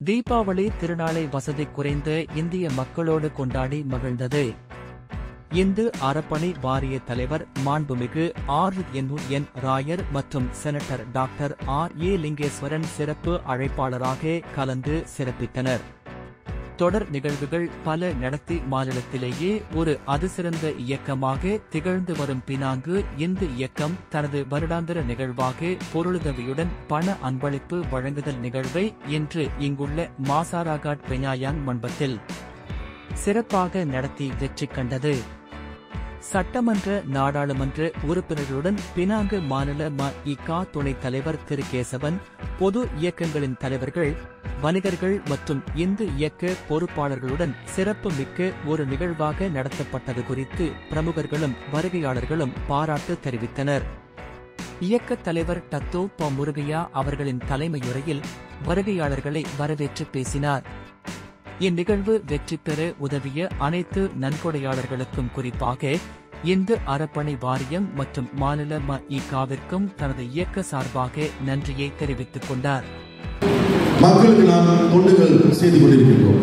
தீபாவளி திருநாளை வசதி குறைந்த இந்திய மக்களோடு கொண்டாடி மகிழ்ந்தது இந்து அறப்பணி வாரிய தலைவர் மாண்புமிகு ஆர் என் என் ராயர் மற்றும் senator doctor R A Lingeswaran சிறப்பு அழைப்பாளராக கலந்து சிறப்பித்தனர் தொடர் நிகழ்வுகள் பல நடத்தி மாநிலத்திலேயே ஒரு அதிசிறந்த இயக்கமாக திகழ்ந்து வரும் பினாங்கு இந்து இயக்கம் தனது வருடாந்திர நிகழ்வாக பொருளுதவியுடன் பண அன்பளிப்பு வழங்குதல் நிகழ்வை இன்று இங்குள்ள மாசாராகாட் பெனாயாங் மண்டபத்தில் சிறப்பாக நடத்தி வெற்றி கண்டது சட்டமன்ற நாடாளுமன்ற உறுப்பினர்களுடன் பினாங்கு மாநில ம இகா துணைத் தலைவர் திரு கேசவன் பொது இயக்கங்களின் தலைவர்கள் வணிகர்கள் மற்றும் இந்து இயக்க பொறுப்பாளர்களுடன் சிறப்பு மிக்க ஒரு நிகழ்வாக நடத்தப்பட்டது குறித்து பிரமுகர்களும் வருகையாளர்களும் பாராட்டு தெரிவித்தனர் இயக்கத் தலைவர் டத்தோ ப முருகையா அவர்களின் தலைமையுரையில் வருகையாளர்களை வரவேற்று பேசினார் இந்நிகழ்வு வெற்றி பெற உதவிய அனைத்து நன்கொடையாளர்களுக்கும் குறிப்பாக இந்து அறப்பணி வாரியம் மற்றும் மாநில ம இகாவிற்கும் தனது இயக்க சார்பாக நன்றியை தெரிவித்துக் கொண்டார் மக்களுக்கு நாம் தொண்டுகள் செய்து கொண்டிருக்கின்றோம்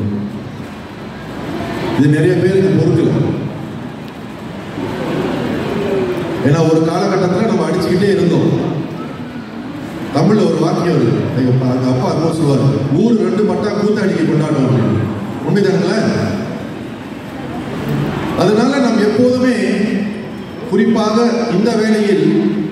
இது நிறைய பேருக்கு பொறுக்கல ஏன்னா ஒரு காலகட்டத்தில் நம்ம அடிச்சுக்கிட்டே இருந்தோம் தமிழ்ல ஒரு வாக்கியம் இருக்கு எங்க அப்பா எங்க அப்பா அதுவும் சொல்லுவார் ஊர் ரெண்டு பட்டா கூத்தாடிக்கு கொண்டாடும் அப்படின்னு உண்மைதானுங்களே அதனால நாம் எப்போதுமே குறிப்பாக இந்த வேளையில்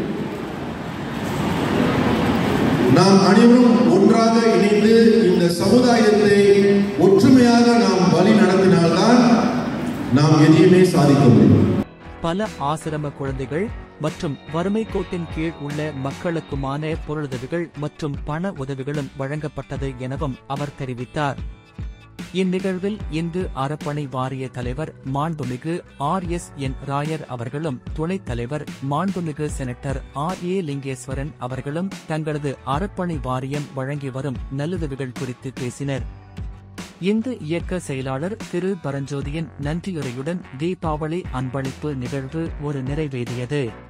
நாம் அனைவரும் ஒன்றாக இணைந்து இந்த சமுதாயத்தை ஒற்றுமையாக நாம் வழி நடத்தினால்தான் நாம் எதையுமே சாதிக்க முடியும் பல ஆசிரம குழந்தைகள் மற்றும் வறுமை கோட்டின் கீழ் உள்ள மக்களுக்குமான பொருளுதவிகள் மற்றும் பண உதவிகளும் வழங்கப்பட்டது எனவும் அவர் தெரிவித்தார் இந்நிகழ்வில் இந்து அறப்பணி வாரிய தலைவர் மாண்புமிகு ஆர் எஸ் என் ராயர் அவர்களும் துணைத் தலைவர் மாண்புமிகு செனட்டர் ஆர் ஏ லிங்கேஸ்வரன் அவர்களும் தங்களது அறப்பணி வாரியம் வழங்கி வரும் நல்லுதவிகள் குறித்து பேசினர் இந்து இயக்க செயலாளர் திரு பரஞ்சோதியின் நன்றியுரையுடன் தீபாவளி அன்பளிப்பு நிகழ்வு ஒரு நிறைவேறியது